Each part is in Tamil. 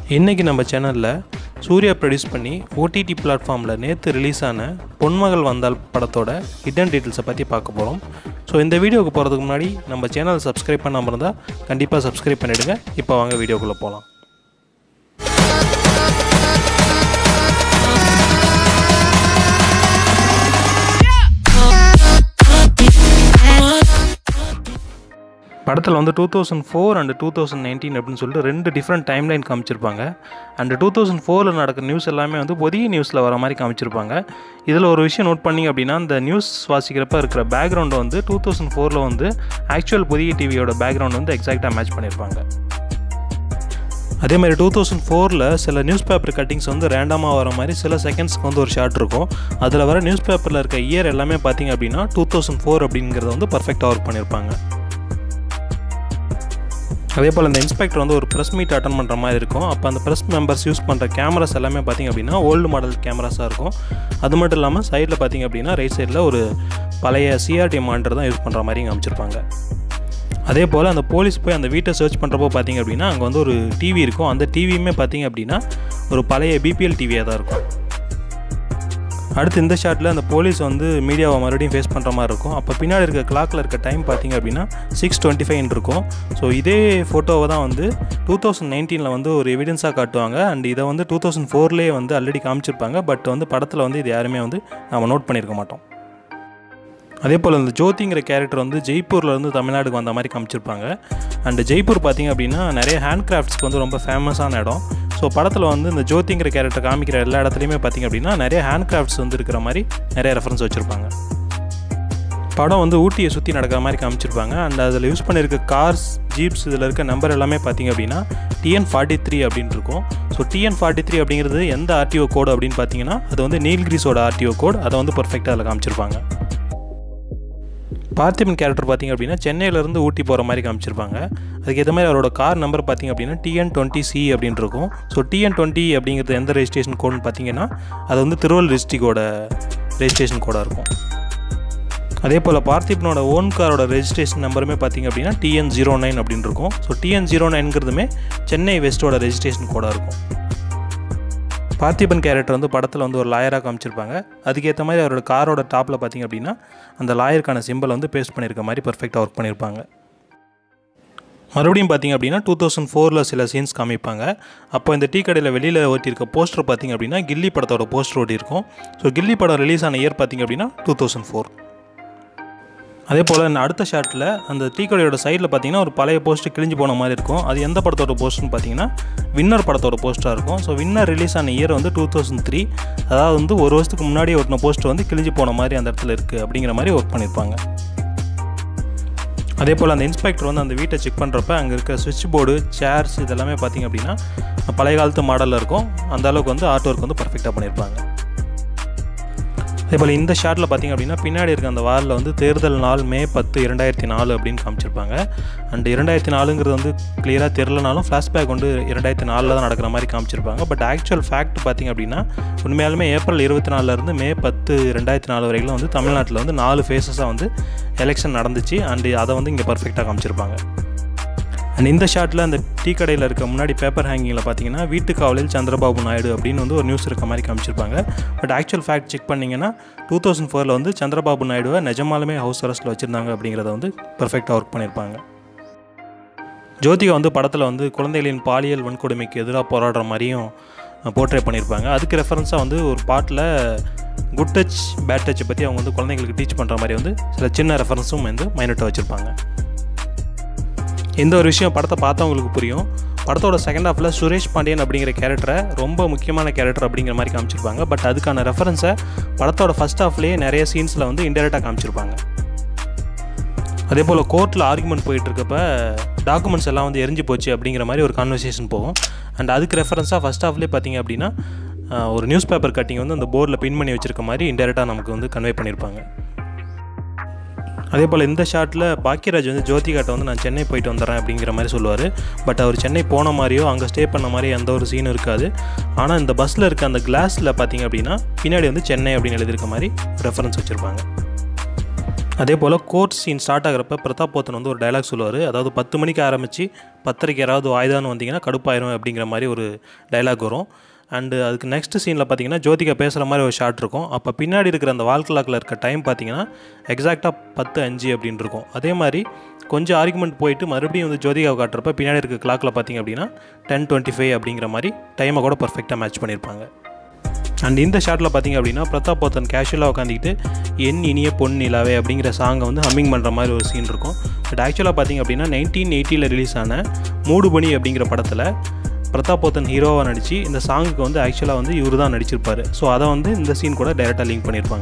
இன்றைக்கி நம்ம சேனலில் சூர்யா ப்ரொடியூஸ் பண்ணி ஓடிடி பிளாட்ஃபார்மில் நேற்று ரிலீஸ் ஆன பொன்மகள் வந்தால் படத்தோட ஹிடன் டீட்டெயில்ஸை பற்றி பார்க்க போகிறோம் ஸோ இந்த வீடியோவுக்கு போகிறதுக்கு முன்னாடி நம்ம சேனல் சப்ஸ்கிரைப் பண்ணாமல் இருந்தால் கண்டிப்பாக சப்ஸ்கிரைப் பண்ணிவிடுங்க இப்போ வாங்க வீடியோக்குள்ளே போகலாம் படத்தில் வந்து two thousand four and two thousand nineteen அப்படின்னு சொல்லிட்டு ரெண்டு டிஃப்ரெண்ட் டைம் லைன் காமிச்சிருப்பாங்க அண்ட் டூ தௌசண்ட் ஃபோரில் நடக்கிற நியூஸ் எல்லாமே வந்து புதிய நியூஸில் வர மாதிரி காமிச்சிருப்பாங்க இதில் ஒரு விஷயம் நோட் பண்ணிங்க அப்படின்னா இந்த நியூஸ் வாசிக்கிறப்ப இருக்கிற பேக்ரவுண்டை வந்து டூ தௌசண்ட் ஃபோரில் வந்து ஆக்சுவல் புதிய டிவியோட பேக்ரவுண்ட் வந்து எக்ஸாக்டாக மேட்ச் பண்ணியிருப்பாங்க அதே மாதிரி டூ தௌசண்ட் ஃபோரில் சில நியூஸ் பேப்பர் கட்டிங்ஸ் வந்து ரேண்டமாக வர மாதிரி சில செகண்ட்ஸ்க்கு வந்து ஒரு ஷார்ட் இருக்கும் அதில் வர நியூஸ் பேப்பரில் இருக்க இயர் எல்லாமே பார்த்தீங்க அப்படின்னா டூ தௌசண்ட் ஃபோர் அப்படிங்கிறத வந்து பர்ஃபெக்டாக ஒர்க் பண்ணியிருப்பாங்க அதே போல் இந்த இன்ஸ்பெக்டர் வந்து ஒரு ப்ரெஸ் மீட் அட்டன் பண்ணுற மாதிரி இருக்கும் அப்போ அந்த ப்ரெஸ் மெம்பர்ஸ் யூஸ் பண்ணுற கேமராஸ் எல்லாமே பார்த்திங்க அப்படின்னா ஓல்டு மாடல் கேமராஸாக இருக்கும் அது மட்டும் இல்லாமல் சைடில் பார்த்திங்க அப்படின்னா ரைட் சைடில் ஒரு பழைய சிஆர்டி மானிட்டர் தான் யூஸ் பண்ணுற மாதிரி காமிச்சிருப்பாங்க அதே போல் அந்த போலீஸ் போய் அந்த வீட்டை சர்ச் பண்ணுறப்போ பார்த்திங்க அப்படின்னா அங்கே வந்து ஒரு டிவி இருக்கும் அந்த டிவியுமே பார்த்திங்க அப்படின்னா ஒரு பழைய பிபிஎல் டிவியாக தான் இருக்கும் அடுத்து இந்த ஷாட்டில் அந்த போலீஸ் வந்து மீடியாவை மறுபடியும் ஃபேஸ் பண்ணுற மாதிரி இருக்கும் அப்போ பின்னாடி இருக்க கிளாக்கில் இருக்க டைம் பார்த்திங்க அப்படின்னா சிக்ஸ் டுவெண்ட்டி ஃபைவ் இருக்கும் ஸோ இதே ஃபோட்டோவை தான் வந்து டூ தௌசண்ட் நைன்டீனில் வந்து ஒரு எவிடன்ஸாக காட்டுவாங்க அண்ட் இதை வந்து டூ தௌசண்ட் ஃபோர்லேயே வந்து ஆல்ரெடி காமிச்சிருப்பாங்க பட் வந்து படத்தில் வந்து இது யாருமே வந்து நம்ம நோட் பண்ணியிருக்க மாட்டோம் அதே போல் இந்த ஜோதிங்கிற கேரக்டர் வந்து ஜெய்ப்பூரில் இருந்து தமிழ்நாடுக்கு வந்த மாதிரி காமிச்சிருப்பாங்க அண்ட் ஜெய்ப்பூர் பார்த்திங்க அப்படின்னா நிறைய ஹேண்ட் கிராஃப்ட்ஸ்க்கு வந்து ரொம்ப ஃபேமஸான இடம் ஸோ படத்தில் வந்து இந்த ஜோதிங்கிற கேரக்டர் காமிக்கிற எல்லா இடத்துலையுமே பார்த்திங்க அப்படின்னா நிறைய ஹேண்ட் கிராஃப்ட்ஸ் வந்து இருக்கிற மாதிரி நிறைய ரெஃபரன்ஸ் வச்சுருப்பாங்க படம் வந்து ஊட்டியை சுற்றி நடக்கிற மாதிரி காமிச்சிருப்பாங்க அண்ட் அதில் யூஸ் பண்ணியிருக்க கார்ஸ் ஜீப்ஸ் இதில் இருக்க நம்பர் எல்லாமே பார்த்திங்க அப்படின்னா டிஎன் ஃபார்ட்டி த்ரீ அப்படின்னு இருக்கும் ஸோ டிஎன் ஃபார்ட்டி த்ரீ அப்படிங்கிறது எந்த ஆர்டிஓ கோடு அப்படின்னு பார்த்தீங்கன்னா அது வந்து நீல்கிரிஸோட ஆர்டிஓ கோட் அதை வந்து பர்ஃபெக்டாக அதில் காமிச்சிருப்பாங்க பார்த்திபன் கேரக்டர் பார்த்திங்க அப்படின்னா சென்னையிலேருந்து ஊட்டி போகிற மாதிரி காமிச்சிருப்பாங்க அதுக்கு ஏற்ற மாதிரி அவரோட கார் நம்பர் பார்த்திங்க அப்படின்னா டிஎன் டுவெண்ட்டி சி அப்படின்னு இருக்கும் ஸோ டிஎன் டுவெண்ட்டி அப்படிங்கிறது எந்த ரெஜிஸ்ட்ரேஷன் கோடுன்னு பார்த்தீங்கன்னா அது வந்து திருவள்ளூர் டிஸ்ட்ரிக்டோட ரெஜிஸ்ட்ரேஷன் கோடாக இருக்கும் அதே போல் பார்த்திபனோட ஓன் காரோட ரெஜிஸ்ட்ரேஷன் நம்பருமே பார்த்திங்க அப்படின்னா டிஎன் ஜீரோ நைன் அப்படின்னு இருக்கும் ஸோ டிஎன் ஜீரோ நைன்கிறதுமே சென்னை வெஸ்ட்டோட ரெஜிஸ்ட்ரேஷன் கோடாக இருக்கும் பார்த்திபன் கேரக்டர் வந்து படத்தில் வந்து ஒரு லாயராக காமிச்சிருப்பாங்க அதுக்கேற்ற மாதிரி அவரோட காரோட டாப்பில் பார்த்திங்க அப்படின்னா அந்த லாயருக்கான சிம்பிள் வந்து பேஸ்ட் பண்ணியிருக்க மாதிரி பர்ஃபெக்டாக ஒர்க் பண்ணியிருப்பாங்க மறுபடியும் பார்த்திங்க அப்படின்னா டூ தௌசண்ட் ஃபோரில் சில சீன்ஸ் காமிப்பாங்க அப்போ இந்த டீ கடையில் வெளியில் ஓட்டியிருக்க போஸ்டர் பார்த்திங்க அப்படின்னா கில்லி படத்தோட போஸ்டர் ஓட்டியிருக்கும் ஸோ கில்லி படம் ரிலீஸ் ஆன இயர் பார்த்திங்க அப்படின்னா டூ தௌசண்ட் ஃபோர் அதே போல் இந்த அடுத்த ஷாட்டில் அந்த டீ கடையோட சைடில் பார்த்தீங்கன்னா ஒரு பழைய போஸ்ட்டு கிழிஞ்சு போன மாதிரி இருக்கும் அது எந்த படத்தோட போஸ்ட்னு பார்த்தீங்கன்னா வின்னர் படத்தோட போஸ்ட்டாக இருக்கும் ஸோ வின்னர் ரிலீஸ் ஆன இயர் வந்து டூ தௌசண்ட் த்ரீ அதாவது வந்து ஒரு வருஷத்துக்கு முன்னாடியே ஒட்டின போஸ்ட் வந்து கிழிஞ்சு போன மாதிரி அந்த இடத்துல இருக்குது அப்படிங்கிற மாதிரி ஒர்க் பண்ணியிருப்பாங்க அதே போல் அந்த இன்ஸ்பெக்டர் வந்து அந்த வீட்டை செக் பண்ணுறப்ப அங்கே இருக்க சுவிட்ச் போர்டு சேர்ஸ் இதெல்லாமே பார்த்திங்க அப்படின்னா பழைய காலத்து மாடலில் இருக்கும் அந்த அளவுக்கு வந்து ஆர்ட் ஒர்க் வந்து பர்ஃபெக்டாக பண்ணியிருப்பாங்க அதே போல் இந்த ஷாட்டில் பார்த்திங்க அப்படின்னா பின்னாடி இருக்க அந்த வாரில் வந்து தேர்தல் நாள் மே பத்து இரண்டாயிரத்தி நாலு அப்படின்னு காமிச்சிருப்பாங்க அண்ட் இரண்டாயிரத்தி நாலுங்கிறது வந்து கிளியராக தெரிலனாலும் ஃப்ளாஷ்பேக் வந்து இரண்டாயிரத்தி நாலில் தான் நடக்கிற மாதிரி காமிச்சிருப்பாங்க பட் ஆக்சுவல் ஃபேக்ட் பார்த்திங்க அப்படின்னா உண்மையாலுமே ஏப்ரல் இருபத்தி நாலுலேருந்து மே பத்து ரெண்டாயிரத்தி நாலு வரைக்கும் வந்து தமிழ்நாட்டில் வந்து நாலு ஃபேஸஸாக வந்து எலெக்ஷன் நடந்துச்சு அண்டு அதை வந்து இங்கே பர்ஃபெக்டாக காமிச்சிருப்பாங்க அண்ட் இந்த ஷாட்டில் அந்த டீ கடையில் இருக்க முன்னாடி பேப்பர் ஹேங்கிங்கில் பார்த்தீங்கன்னா வீட்டு காவலில் சந்திரபாபு நாயுடு அப்படின்னு வந்து ஒரு நியூஸ் இருக்க மாதிரி காமிச்சிருப்பாங்க பட் ஆக்சுவல் ஃபேக்ட் செக் பண்ணிங்கன்னா டூ தௌசண்ட் ஃபோரில் வந்து சந்திரபாபு நாயுடுவை நிஜமாலுமே ஹவுஸ் அரெஸ்ட்டில் வச்சுருந்தாங்க அப்படிங்கிறத வந்து பர்ஃபெக்டாக ஒர்க் பண்ணியிருப்பாங்க ஜோதிகா வந்து படத்தில் வந்து குழந்தைகளின் பாலியல் வன்கொடுமைக்கு எதிராக போராடுற மாதிரியும் போர்ட்ரே பண்ணியிருப்பாங்க அதுக்கு ரெஃபரன்ஸாக வந்து ஒரு பாட்டில் குட் டச் பேட் டச்சை பற்றி அவங்க வந்து குழந்தைங்களுக்கு டீச் பண்ணுற மாதிரி வந்து சில சின்ன ரெஃபரன்ஸும் வந்து மைனட்டாக வச்சுருப்பாங்க இந்த ஒரு விஷயம் படத்தை பார்த்தவங்களுக்கு புரியும் படத்தோட செகண்ட் ஹாஃபில் சுரேஷ் பாண்டியன் அப்படிங்கிற கேரக்டரை ரொம்ப முக்கியமான கேரக்டர் அப்படிங்கிற மாதிரி காமிச்சிருப்பாங்க பட் அதுக்கான ரெஃபரன்ஸை படத்தோட ஃபஸ்ட் ஹாஃப்லேயே நிறைய சீன்ஸில் வந்து இன்டெரக்டாக காமிச்சிருப்பாங்க அதே போல் கோர்ட்டில் ஆர்குமெண்ட் போயிட்டு இருக்கப்ப டாக்குமெண்ட்ஸ் எல்லாம் வந்து எரிஞ்சு போச்சு அப்படிங்கிற மாதிரி ஒரு கான்வர்சேஷன் போகும் அண்ட் அதுக்கு ரெஃபரன்ஸாக ஃபஸ்ட் ஹாஃப்லேயே பார்த்தீங்க அப்படின்னா ஒரு நியூஸ் பேப்பர் கட்டிங் வந்து அந்த போர்டில் பின் பண்ணி வச்சிருக்க மாதிரி இன்டெரக்டாக நமக்கு வந்து கன்வே பண்ணியிருப்பாங்க அதே போல் இந்த ஷாட்டில் பாக்கியராஜ் வந்து ஜோதிகாட்ட வந்து நான் சென்னை போயிட்டு வந்துடுறேன் அப்படிங்கிற மாதிரி சொல்லுவார் பட் அவர் சென்னை போன மாதிரியோ அங்கே ஸ்டே பண்ண மாதிரி எந்த ஒரு சீனும் இருக்காது ஆனால் இந்த பஸ்ஸில் இருக்க அந்த கிளாஸில் பார்த்தீங்க அப்படின்னா பின்னாடி வந்து சென்னை அப்படின்னு எழுதியிருக்க மாதிரி ரெஃபரன்ஸ் வச்சுருப்பாங்க அதே போல் கோர்ட் சீன் ஸ்டார்ட் ஆகிறப்ப பிரதாப் போத்தன் வந்து ஒரு டைலாக் சொல்லுவார் அதாவது பத்து மணிக்கு ஆரம்பித்து பத்தரைக்கு யாராவது வாய்தான்னு வந்தீங்கன்னா கடுப்பாயிரும் அப்படிங்கிற மாதிரி ஒரு டைலாக் வரும் அண்டு அதுக்கு நெக்ஸ்ட் சீனில் பார்த்தீங்கன்னா ஜோதிகா பேசுகிற மாதிரி ஒரு ஷாட் இருக்கும் அப்போ பின்னாடி இருக்கிற அந்த வால் கிளாக்கில் இருக்க டைம் பார்த்தீங்கன்னா எக்ஸாக்டாக பத்து அஞ்சு அப்படின்னு இருக்கும் அதே மாதிரி கொஞ்சம் ஆர்குமெண்ட் போயிட்டு மறுபடியும் வந்து ஜோதிகாவை காட்டுறப்ப பின்னாடி இருக்க கிளாக்கில் பார்த்தீங்க அப்படின்னா டென் டுவெண்ட்டி ஃபைவ் அப்படிங்கிற மாதிரி டைமை கூட பர்ஃபெக்டாக மேட்ச் பண்ணியிருப்பாங்க அண்ட் இந்த ஷாட்டில் பார்த்தீங்க அப்படின்னா பிரதாப் போத்தன் கேஷுவலாக உட்காந்துக்கிட்டு என் இனிய பொன் நிலாவே அப்படிங்கிற சாங்கை வந்து ஹம்மிங் பண்ணுற மாதிரி ஒரு சீன் இருக்கும் பட் ஆக்சுவலாக பார்த்தீங்க அப்படின்னா நைன்டீன் எயிட்டியில் ரிலீஸ் ஆன மூடுபனி அப்படிங்கிற படத்தில் பிரதாப் போத்தன் ஹீரோவாக நடித்து இந்த சாங்குக்கு வந்து ஆக்சுவலாக வந்து இவர் தான் நடிச்சிருப்பார் ஸோ அதை வந்து இந்த சீன் கூட டைரெக்டாக லிங்க் பண்ணியிருப்பாங்க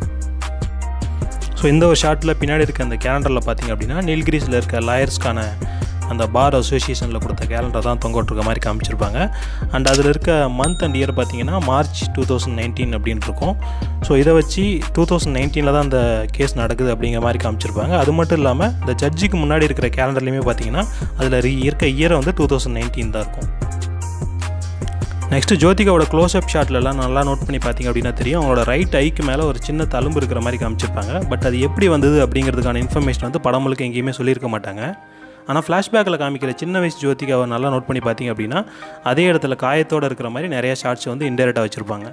ஸோ இந்த ஒரு ஷாட்டில் பின்னாடி இருக்க அந்த கேலண்டரில் பார்த்தீங்க அப்படின்னா நீல்கிரிஸில் இருக்க லாயர்ஸ்க்கான அந்த பார் அசோசியேஷனில் கொடுத்த கேலண்டர் தான் தொங்க விட்ருக்க மாதிரி காமிச்சிருப்பாங்க அண்ட் அதில் இருக்க மந்த் அண்ட் இயர் பார்த்தீங்கன்னா மார்ச் டூ தௌசண்ட் நைன்டீன் அப்படின்னு இருக்கும் ஸோ இதை வச்சு டூ தௌசண்ட் நைன்டீனில் தான் அந்த கேஸ் நடக்குது அப்படிங்கிற மாதிரி காமிச்சிருப்பாங்க அது மட்டும் இல்லாமல் இந்த ஜட்ஜுக்கு முன்னாடி இருக்கிற கேலண்டர்லையுமே பார்த்தீங்கன்னா அதில் இருக்க இயரை வந்து டூ தௌசண்ட் நைன்டீன் தான் இருக்கும் நெக்ஸ்ட்டு ஜோதிகாவோட க்ளோஸ்அப் ஷாட்லலாம் நல்லா நோட் பண்ணி பார்த்தீங்க அப்படின்னா தெரியும் அவங்களோட ரைட் ஐக்கு மேலே ஒரு சின்ன தழும்பு இருக்கிற மாதிரி காமிச்சிருப்பாங்க பட் அது எப்படி வந்தது அப்படிங்கிறதுக்கான இன்ஃபர்மேஷன் வந்து படம் முழுக்க எங்கேயுமே சொல்லியிருக்க மாட்டாங்க ஆனால் ஃப்ளாஷ்பேக்கில் காமிக்கிற சின்ன வயசு ஜோதிகாவை நல்லா நோட் பண்ணி பார்த்தீங்க அப்படின்னா அதே இடத்துல காயத்தோடு இருக்கிற மாதிரி நிறைய ஷார்ட்ஸ் வந்து இன்டெரக்டாக வச்சுருப்பாங்க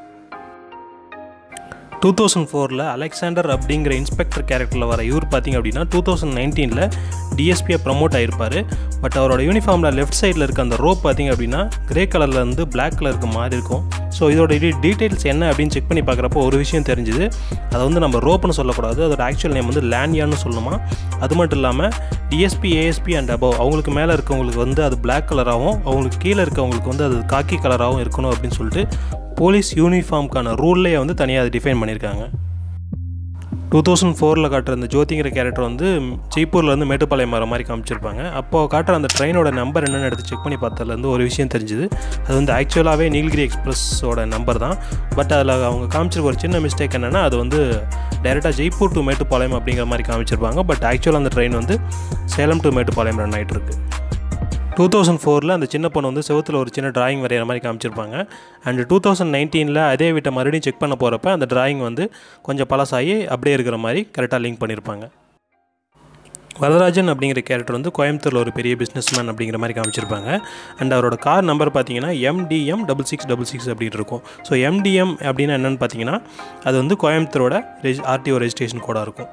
டூ தௌசண்ட் ஃபோரில் அலெக்சாண்டர் அப்படிங்கிற இன்ஸ்பெக்டர் கேரக்டரில் வர இவர் பார்த்தீங்க அப்படின்னா டூ தௌசண்ட் நைன்டீனில் டிஎஸ்பியை ப்ரமோட் ஆகிருப்பார் பட் அவரோட யூனிஃபார்மில் லெஃப்ட் சைடில் இருக்க அந்த ரோப் பார்த்தீங்க அப்படின்னா கிரே கலரில் இருந்து பிளாக் கலருக்கு மாறி இருக்கும் ஸோ இதோட டீட்டெயில்ஸ் என்ன அப்படின்னு செக் பண்ணி பார்க்குறப்போ ஒரு விஷயம் தெரிஞ்சுது அதை வந்து நம்ம ரோப்னு சொல்லக்கூடாது அதோட ஆக்சுவல் நேம் வந்து லேண்ட்யான்னு சொல்லணுமா அது மட்டும் இல்லாமல் டிஎஸ்பி ஏஎஸ்பி அண்ட் அபவ் அவங்களுக்கு மேலே இருக்கவங்களுக்கு வந்து அது பிளாக் கலராகவும் அவங்களுக்கு கீழே இருக்கவங்களுக்கு வந்து அது காக்கி கலராகவும் இருக்கணும் அப்படின்னு சொல்லிட்டு போலீஸ் யூனிஃபார்முக்கான ரூல்லையே வந்து தனியாக அதை டிஃபைன் பண்ணியிருக்காங்க டூ தௌசண்ட் ஃபோரில் காட்டுற அந்த ஜோதிங்கிற கேரக்டர் வந்து ஜெய்ப்பூர்லேருந்து மேட்டுப்பாளையம் வர மாதிரி காமிச்சிருப்பாங்க அப்போது காட்டுற அந்த ட்ரெயினோட நம்பர் என்னென்னு எடுத்து செக் பண்ணி பார்த்ததுலேருந்து ஒரு விஷயம் தெரிஞ்சுது அது வந்து ஆக்சுவலாகவே நீலகிரி எக்ஸ்பிரஸோட நம்பர் தான் பட் அதில் அவங்க காமிச்சிருக்க ஒரு சின்ன மிஸ்டேக் என்னென்னா அது வந்து டைரெக்டாக ஜெய்ப்பூர் டு மேட்டுப்பாளையம் அப்படிங்கிற மாதிரி காமிச்சிருப்பாங்க பட் ஆக்சுவலாக அந்த ட்ரெயின் வந்து சேலம் டு மேட்டுப்பாளையம் ரன் ஆகிட்டு இருக்கு டூ தௌசண்ட் ஃபோரில் அந்த சின்ன பொண்ணு வந்து செவத்தில் ஒரு சின்ன டிராயிங் வரைகிற மாதிரி காமிச்சிருப்பாங்க அண்ட் டூ தௌசண்ட் நைன்டீனில் அதே வீட்டை மறுபடியும் செக் பண்ண போகிறப்ப அந்த டிராயிங் வந்து கொஞ்சம் பழசாகி அப்படியே இருக்கிற மாதிரி கரெக்டாக லிங்க் பண்ணியிருப்பாங்க வரதராஜன் அப்படிங்கிற கேரக்டர் வந்து கோயம்புத்தூரில் ஒரு பெரிய பிஸ்னஸ்மேன் அப்படிங்கிற மாதிரி காமிச்சிருப்பாங்க அண்ட் அவரோட கார் நம்பர் பார்த்தீங்கன்னா MTM double six double six அப்படின்னு இருக்கும் ஸோ எம்டிஎம் அப்படின்னா என்னென்னு பார்த்தீங்கன்னா அது வந்து கோயம்புத்தூரோட ரெஜி ஆர்டிஓ ரெஜிஸ்ட்ரேஷன் கோடாக இருக்கும்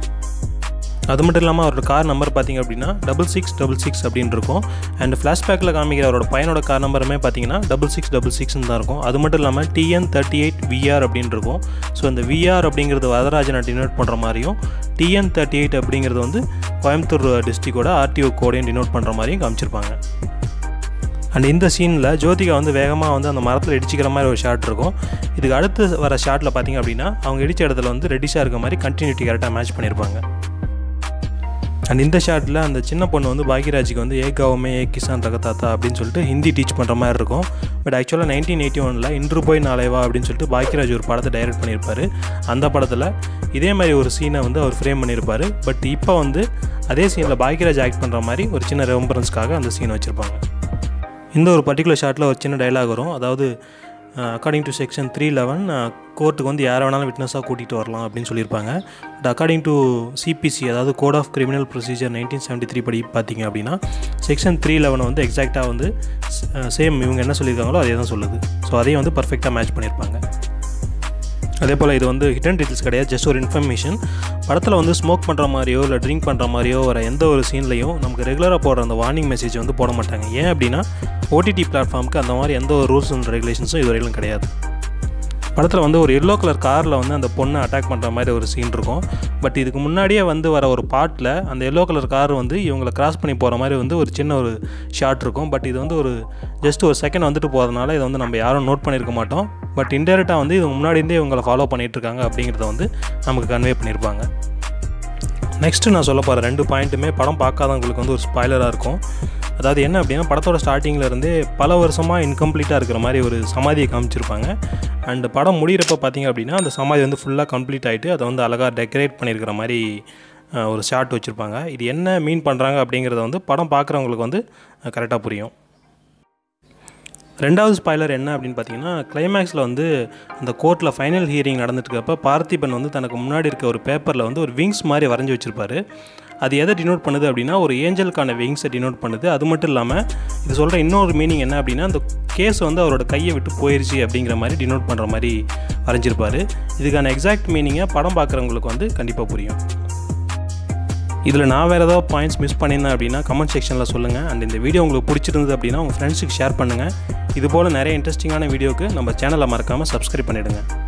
அது மட்டும் இல்லாமல் அவரோட கார் நம்பர் பார்த்தீங்க அப்படின்னா டபுள் சிக்ஸ் டபுள் சிக்ஸ் அப்படின்னு இருக்கும் அண்ட் ஃப்ளாஷ்பேக்கில் காமிக்கிற அவரோட பையனோட கார் நம்பருமே பார்த்தீங்கன்னா டபுள் சிக்ஸ் டபுள் சிக்ஸ்னு தான் இருக்கும் அது மட்டும் இல்லாமல் டிஎன் தேர்ட்டி எயிட் விஆர் அப்படின்னு இருக்கும் ஸோ இந்த விஆர் அப்படிங்கிறது வரதராஜனை டினோட் பண்ணுற மாதிரியும் டிஎன் தேர்ட்டி எயிட் அப்படிங்கிறது வந்து கோயம்புத்தூர் டிஸ்ட்ரிக்டோட ஆர்டிஓ கோடையும் டினோட் பண்ணுற மாதிரியும் காமிச்சிருப்பாங்க அண்ட் இந்த சீனில் ஜோதிகா வந்து வேகமாக வந்து அந்த மரத்தில் இடிச்சிக்கிற மாதிரி ஒரு ஷாட் இருக்கும் இதுக்கு அடுத்து வர ஷாட்டில் பார்த்தீங்க அப்படின்னா அவங்க இடித்த இடத்துல வந்து ரெடிஷாக இருக்க மாதிரி கண்டினியூட்டி கரெக்டாக மேட்ச் பண்ணியிருப்பாங்க அண்ட் இந்த ஷாட்டில் அந்த சின்ன பொண்ணு வந்து பாக்யராஜுக்கு வந்து ஏ கவுமே ஏ கிசான் ரகதாத்தா அப்படின்னு சொல்லிட்டு ஹிந்தி டீச் பண்ணுற மாதிரி இருக்கும் பட் ஆக்சுவலாக நைன்டீன் எயிட்டி ஒனில் இன்று போய் நாளைவா அப்படின்னு சொல்லிட்டு பாக்யராஜ் ஒரு படத்தை டைரக்ட் பண்ணியிருப்பார் அந்த படத்தில் இதே மாதிரி ஒரு சீனை வந்து அவர் ஃப்ரேம் பண்ணியிருப்பார் பட் இப்போ வந்து அதே சீனில் பாக்யராஜ் ஆக்ட் பண்ணுற மாதிரி ஒரு சின்ன ரெம்பரன்ஸ்க்காக அந்த சீனை வச்சுருப்பாங்க இந்த ஒரு பர்டிகுலர் ஷாட்டில் ஒரு சின்ன டைலாக் வரும் அதாவது according to section three eleven கோர்ட்டுக்கு வந்து யாரை வேணாலும் விட்னஸாக கூட்டிகிட்டு வரலாம் அப்படின்னு சொல்லியிருப்பாங்க பட் அக்கார்டிங் டு சிபிசி அதாவது code of criminal procedure nineteen seventy three படி பார்த்தீங்க அப்படின்னா செக்ஷன் த்ரீ லெவனை வந்து எக்ஸாக்டாக வந்து சேம் இவங்க என்ன சொல்லியிருக்காங்களோ அதே தான் சொல்லுது ஸோ அதையும் வந்து பர்ஃபெக்டாக மேட்ச் பண்ணியிருப்பாங்க அதே போல் இது வந்து ஹிடன் டீட்டெயில்ஸ் கிடையாது ஜஸ்ட் ஒரு இன்ஃபர்மேஷன் படத்தில் வந்து ஸ்மோக் பண்ணுற மாதிரியோ இல்லை ட்ரிங்க் பண்ணுற மாதிரியோ வர எந்த ஒரு சீன்லையும் நமக்கு ரெகுலராக போடுற அந்த வார்னிங் மெசேஜ் வந்து போட மாட்டாங்க ஏன் அப்படின்னா ஓடிடி பிளாட்ஃபார்முக்கு அந்த மாதிரி எந்த ஒரு ரூல்ஸ் அண்ட் ரெகுலேஷன்ஸும் இதுவரையிலும் கிடையாது படத்தில் வந்து ஒரு எல்லோ கலர் காரில் வந்து அந்த பொண்ணை அட்டாக் பண்ணுற மாதிரி ஒரு சீன் இருக்கும் பட் இதுக்கு முன்னாடியே வந்து வர ஒரு பாட்டில் அந்த எல்லோ கலர் கார் வந்து இவங்களை கிராஸ் பண்ணி போகிற மாதிரி வந்து ஒரு சின்ன ஒரு ஷாட் இருக்கும் பட் இது வந்து ஒரு ஜஸ்ட் ஒரு செகண்ட் வந்துட்டு போகிறதுனால இதை வந்து நம்ம யாரும் நோட் பண்ணியிருக்க மாட்டோம் பட் இன்டெரக்டாக வந்து இது முன்னாடியிருந்தே இவங்களை ஃபாலோ பண்ணிகிட்ருக்காங்க அப்படிங்கிறத வந்து நமக்கு கன்வே பண்ணியிருப்பாங்க நெக்ஸ்ட்டு நான் சொல்ல போகிற ரெண்டு பாயிண்ட்டுமே படம் பார்க்காதவங்களுக்கு வந்து ஒரு ஸ்பாய்லராக இருக்கும் அதாவது என்ன அப்படின்னா படத்தோட ஸ்டார்டிங்கில் இருந்தே பல வருஷமாக இன்கம்ப்ளீட்டாக இருக்கிற மாதிரி ஒரு சமாதியை காமிச்சிருப்பாங்க அண்ட் படம் முடிகிறப்ப பார்த்தீங்க அப்படின்னா அந்த சமாதி வந்து ஃபுல்லாக கம்ப்ளீட் ஆகிட்டு அதை வந்து அழகாக டெக்கரேட் பண்ணியிருக்கிற மாதிரி ஒரு ஷாட் வச்சுருப்பாங்க இது என்ன மீன் பண்ணுறாங்க அப்படிங்கிறத வந்து படம் பார்க்குறவங்களுக்கு வந்து கரெக்டாக புரியும் ரெண்டாவது ஸ்பாய்லர் என்ன அப்படின்னு பார்த்தீங்கன்னா கிளைமேக்ஸில் வந்து அந்த கோர்ட்டில் ஃபைனல் ஹியரிங் நடந்துட்டு இருக்கப்ப பார்த்திபன் வந்து தனக்கு முன்னாடி இருக்க ஒரு பேப்பரில் வந்து ஒரு விங்ஸ் மாதிரி வரைஞ்சி வச்சிருப்பாரு அது எதை டினோட் பண்ணுது அப்படின்னா ஒரு ஏஞ்சலுக்கான விங்ஸை டினோட் பண்ணுது அது மட்டும் இல்லாமல் இது சொல்கிற இன்னொரு மீனிங் என்ன அப்படின்னா அந்த கேஸ் வந்து அவரோட கையை விட்டு போயிருச்சு அப்படிங்கிற மாதிரி டினோட் பண்ணுற மாதிரி வரைஞ்சிருப்பாரு இதுக்கான எக்ஸாக்ட் மீனிங்கை படம் பார்க்குறவங்களுக்கு வந்து கண்டிப்பாக புரியும் இதில் நான் வேறு ஏதாவது பாயிண்ட்ஸ் மிஸ் பண்ணியிருந்தேன் அப்படின்னா கமெண்ட் செக்ஷனில் சொல்லுங்கள் அண்ட் இந்த வீடியோ உங்களுக்கு பிடிச்சிருந்தது அப்படின்னா உங்கள் ஃப்ரெண்ட்ஸுக்கு ஷேர் பண்ணுங்கள் இது போல் நிறைய இன்ட்ரெஸ்டிங்கான வீடியோக்கு நம்ம சேனலை மறக்காமல் சப்ஸ்கிரைப் பண்ணிவிடுங்க